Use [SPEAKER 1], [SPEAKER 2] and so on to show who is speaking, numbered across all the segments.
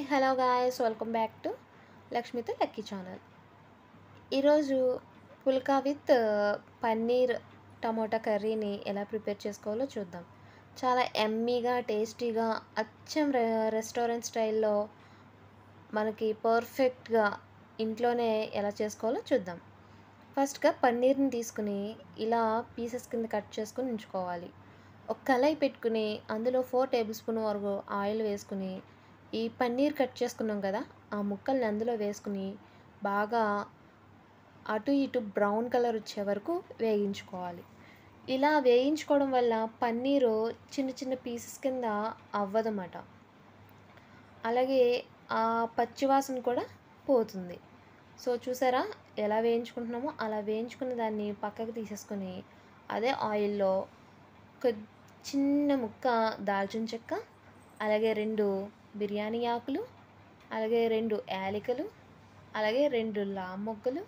[SPEAKER 1] hello guys welcome back to లక్ష్మితో lucky channel ఈరోజు phulka with paneer tomato కర్రీని ఎలా ప్రిపేర్ చేసుకోవాలో చూద్దాం చాలా ఎమ్మీగా టేస్టీగా అచ్చం రె రెస్టారెంట్ స్టైల్లో మనకి పర్ఫెక్ట్గా ఇంట్లోనే ఎలా చేసుకోవాలో చూద్దాం ఫస్ట్గా పన్నీర్ని తీసుకుని ఇలా పీసెస్ కింద కట్ చేసుకుని ఉంచుకోవాలి ఒక కళాయి పెట్టుకుని అందులో ఫోర్ టేబుల్ స్పూన్ వరకు ఆయిల్ వేసుకుని ఈ పన్నీర్ కట్ చేసుకున్నాం కదా ఆ ముక్కల్ని అందులో వేసుకుని బాగా అటు ఇటు బ్రౌన్ కలర్ వచ్చే వరకు వేయించుకోవాలి ఇలా వేయించుకోవడం వల్ల పన్నీరు చిన్న చిన్న పీసెస్ కింద అవ్వదన్నమాట అలాగే ఆ పచ్చివాసన కూడా పోతుంది సో చూసారా ఎలా వేయించుకుంటున్నామో అలా వేయించుకున్న దాన్ని పక్కకు తీసేసుకొని అదే ఆయిల్లో ఒక చిన్న ముక్క దాల్చిన చెక్క అలాగే రెండు బిర్యానీ ఆకులు అలాగే రెండు యాలకులు అలాగే రెండు లామ్ మొగ్గలు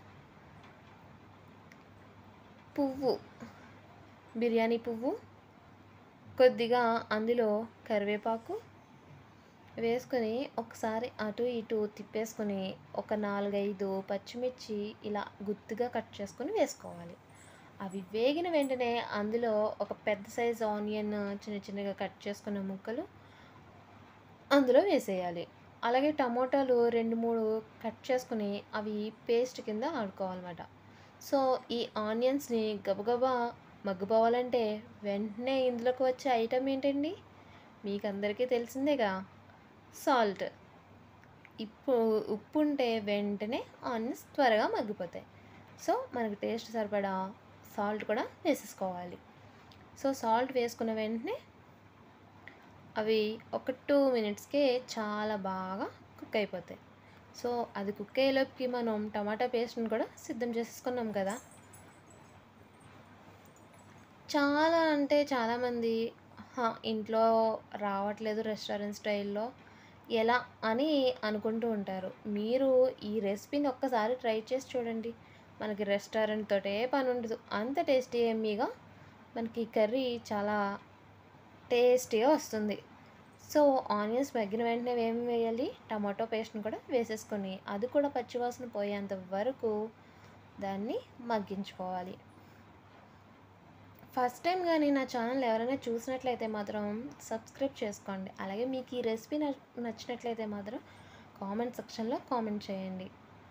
[SPEAKER 1] పువ్వు బిర్యానీ పువ్వు కొద్దిగా అందులో కరివేపాకు వేసుకొని ఒకసారి అటు ఇటు తిప్పేసుకొని ఒక నాలుగైదు పచ్చిమిర్చి ఇలా గుత్తుగా కట్ చేసుకొని వేసుకోవాలి అవి వేగిన వెంటనే అందులో ఒక పెద్ద సైజ్ ఆనియన్ చిన్న చిన్నగా కట్ చేసుకున్న ముక్కలు అందులో వేసేయాలి అలాగే టమోటాలు రెండు మూడు కట్ చేసుకుని అవి పేస్ట్ కింద ఆడుకోవాలన్నమాట సో ఈ ఆనియన్స్ని గబగబా మగ్గిపోవాలంటే వెంటనే ఇందులోకి వచ్చే ఐటమ్ ఏంటండి మీకు అందరికీ తెలిసిందేగా సాల్ట్ ఇప్పు ఉప్పు ఉంటే వెంటనే ఆనియన్స్ త్వరగా మగ్గిపోతాయి సో మనకి టేస్ట్ సరిపడా సాల్ట్ కూడా వేసేసుకోవాలి సో సాల్ట్ వేసుకున్న వెంటనే అవి ఒక టూ మినిట్స్కే చాలా బాగా కుక్ అయిపోతాయి సో అది కుక్ అయ్యేలోపుకి మనం టమాటా పేస్ట్ని కూడా సిద్ధం చేసేసుకున్నాం కదా చాలా అంటే చాలామంది "హా, ఇంట్లో రావట్లేదు రెస్టారెంట్ స్టైల్లో ఎలా అని అనుకుంటూ ఉంటారు మీరు ఈ రెసిపీని ఒక్కసారి ట్రై చేసి చూడండి మనకి రెస్టారెంట్ తోటే పని ఉండదు అంత టేస్టీ ఎమ్మీగా మనకి కర్రీ చాలా టేస్టీగా వస్తుంది సో ఆనియన్స్ మగ్గిన వెంటనే ఏం వేయాలి టమాటో పేస్ట్ని కూడా వేసేసుకొని అది కూడా పచ్చివాసన పోయేంత వరకు దాన్ని మగ్గించుకోవాలి ఫస్ట్ టైం కానీ నా ఛానల్ ఎవరైనా చూసినట్లయితే మాత్రం సబ్స్క్రైబ్ చేసుకోండి అలాగే మీకు ఈ రెసిపీ నచ్చినట్లయితే మాత్రం కామెంట్ సెక్షన్లో కామెంట్ చేయండి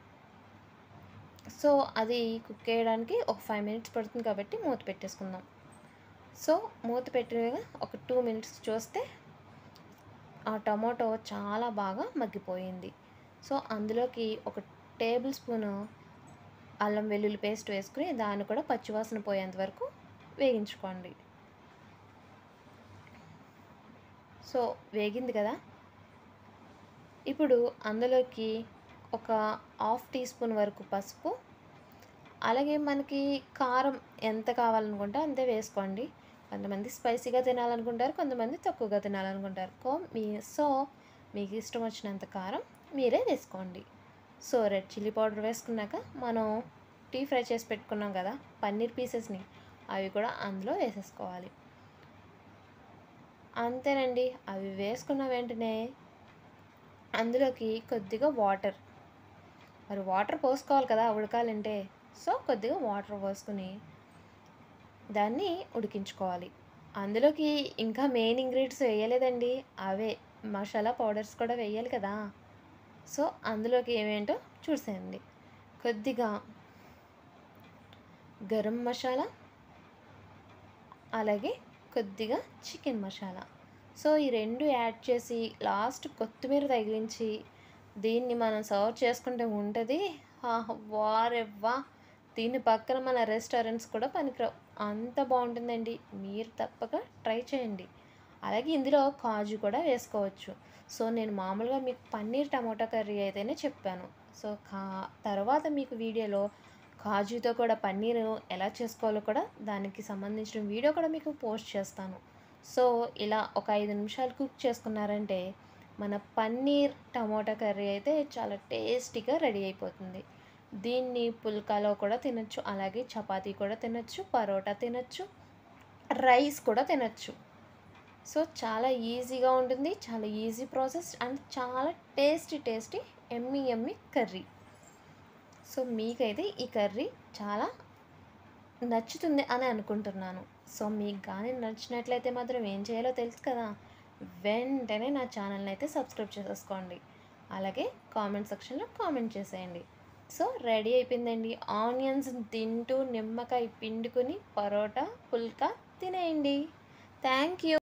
[SPEAKER 1] సో అది కుక్ చేయడానికి ఒక ఫైవ్ మినిట్స్ పడుతుంది కాబట్టి మూత పెట్టేసుకుందాం సో మూత పెట్టిన ఒక టూ మినిట్స్ చూస్తే ఆ టమాటో చాలా బాగా మగ్గిపోయింది సో అందులోకి ఒక టేబుల్ స్పూను అల్లం వెల్లుల్లి పేస్ట్ వేసుకుని దాన్ని కూడా పచ్చివాసన పోయేంత వరకు వేగించుకోండి సో వేగింది కదా ఇప్పుడు అందులోకి ఒక హాఫ్ టీ స్పూన్ వరకు పసుపు అలాగే మనకి కారం ఎంత కావాలనుకుంటే అంతే వేసుకోండి కొంతమంది స్పైసీగా తినాలనుకుంటారు కొంతమంది తక్కువగా తినాలనుకుంటారు కో మీ సో మీకు ఇష్టం వచ్చినంత కారం మీరే వేసుకోండి సో రెడ్ చిల్లీ పౌడర్ వేసుకున్నాక మనం టీ ఫ్రై చేసి పెట్టుకున్నాం కదా పన్నీర్ పీసెస్ని అవి కూడా అందులో వేసేసుకోవాలి అంతేనండి అవి వేసుకున్న వెంటనే అందులోకి కొద్దిగా వాటర్ మరి వాటర్ పోసుకోవాలి కదా ఉడకాలంటే సో కొద్దిగా వాటర్ పోసుకుని దాన్ని ఉడికించుకోవాలి అందులోకి ఇంకా మెయిన్ ఇంగ్రీడియంట్స్ వేయలేదండి అవే మసాలా పౌడర్స్ కూడా వేయాలి కదా సో అందులోకి ఏమేంటో చూసేయండి కొద్దిగా గరం మసాలా అలాగే కొద్దిగా చికెన్ మసాలా సో ఈ రెండు యాడ్ చేసి లాస్ట్ కొత్తిమీర తగిలించి దీన్ని మనం సర్వ్ చేసుకుంటే ఉంటుంది వారెవ్వా దీని పక్కన మన రెస్టారెంట్స్ కూడా పనికిరావు అంత బాగుంటుందండి మీరు తప్పక ట్రై చేయండి అలాగే ఇందులో కాజు కూడా వేసుకోవచ్చు సో నేను మామూలుగా మీకు పన్నీర్ టమాటా కర్రీ అయితేనే చెప్పాను సో కా తర్వాత మీకు వీడియోలో కాజుతో కూడా పన్నీర్ ఎలా చేసుకోవాలో కూడా దానికి సంబంధించిన వీడియో కూడా మీకు పోస్ట్ చేస్తాను సో ఇలా ఒక ఐదు నిమిషాలు కుక్ చేసుకున్నారంటే మన పన్నీర్ టమోటా కర్రీ అయితే చాలా టేస్టీగా రెడీ అయిపోతుంది దీన్ని పుల్కాలో కూడా తినచ్చు అలాగే చపాతీ కూడా తినచ్చు పరోటా తినచ్చు రైస్ కూడా తినచ్చు సో చాలా ఈజీగా ఉంటుంది చాలా ఈజీ ప్రాసెస్ అండ్ చాలా టేస్టీ టేస్టీ ఎమ్మి ఎమ్మి కర్రీ సో మీకైతే ఈ కర్రీ చాలా నచ్చుతుంది అని అనుకుంటున్నాను సో మీకు కానీ నచ్చినట్లయితే మాత్రం ఏం చేయాలో తెలుసు కదా వెంటనే నా ఛానల్ని అయితే సబ్స్క్రైబ్ చేసేసుకోండి అలాగే కామెంట్ సెక్షన్లో కామెంట్ చేసేయండి సో రెడీ అయిపోయిందండి ఆనియన్స్ తింటూ నిమ్మకాయ పిండుకొని పరోటా పుల్కా తినేయండి థ్యాంక్ యూ